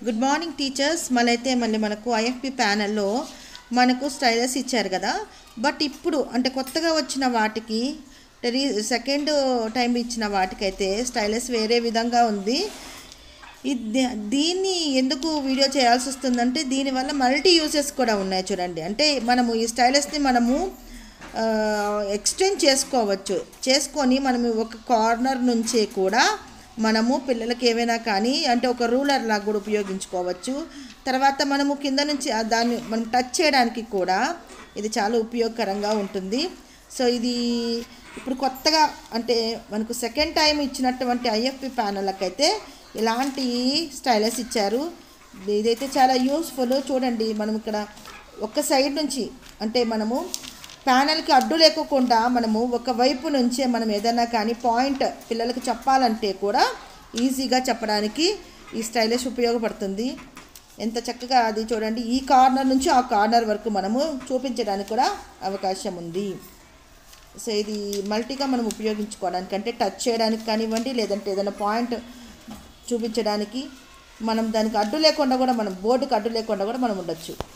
good morning teachers మళ్ళైతే మళ్ళీ మనకు IFP ప్యానల్లో మనకు స్టైలస్ ఇచ్చారు కదా బట్ ఇప్పుడు అంటే కొత్తగా వచ్చిన వాటికి రీ సెకండ్ టైం ఇచ్చిన వాటికైతే స్టైలస్ వేరే విధంగా ఉంది ఇది దీన్ని ఎందుకు వీడియో చేయాల్సి వస్తుందంటే దీనివల్ల మల్టీ యూసెస్ కూడా ఉన్నాయి చూడండి అంటే మనము ఈ స్టైలస్ని మనము ఎక్స్టెండ్ చేసుకోవచ్చు చేసుకొని మనము ఒక కార్నర్ నుంచే కూడా మనము పిల్లలకి ఏవైనా కానీ అంటే ఒక రూలర్ లాగా కూడా ఉపయోగించుకోవచ్చు తర్వాత మనము కింద నుంచి ఆ దాన్ని మనం టచ్ చేయడానికి కూడా ఇది చాలా ఉపయోగకరంగా ఉంటుంది సో ఇది ఇప్పుడు కొత్తగా అంటే మనకు సెకండ్ టైం ఇచ్చినటువంటి ఐఎఫ్పి ప్యానళ్ళకైతే ఇలాంటి స్టైలస్ ఇచ్చారు ఇదైతే చాలా యూస్ఫుల్ చూడండి మనం ఇక్కడ ఒక సైడ్ నుంచి అంటే మనము ప్యానల్కి అడ్డు లేకోకుండా మనము ఒక వైపు నుంచే మనం ఏదైనా కానీ పాయింట్ పిల్లలకు చెప్పాలంటే కూడా ఈజీగా చెప్పడానికి ఈ స్టైలిష్ ఉపయోగపడుతుంది ఎంత చక్కగా అది చూడండి ఈ కార్నర్ నుంచి ఆ కార్నర్ వరకు మనము చూపించడానికి కూడా అవకాశం ఉంది సో ఇది మల్టీగా మనం ఉపయోగించుకోవడానికి అంటే టచ్ చేయడానికి కానివ్వండి లేదంటే ఏదైనా పాయింట్ చూపించడానికి మనం దానికి అడ్డు లేకుండా కూడా మనం బోర్డుకి అడ్డు లేకుండా కూడా మనం ఉండొచ్చు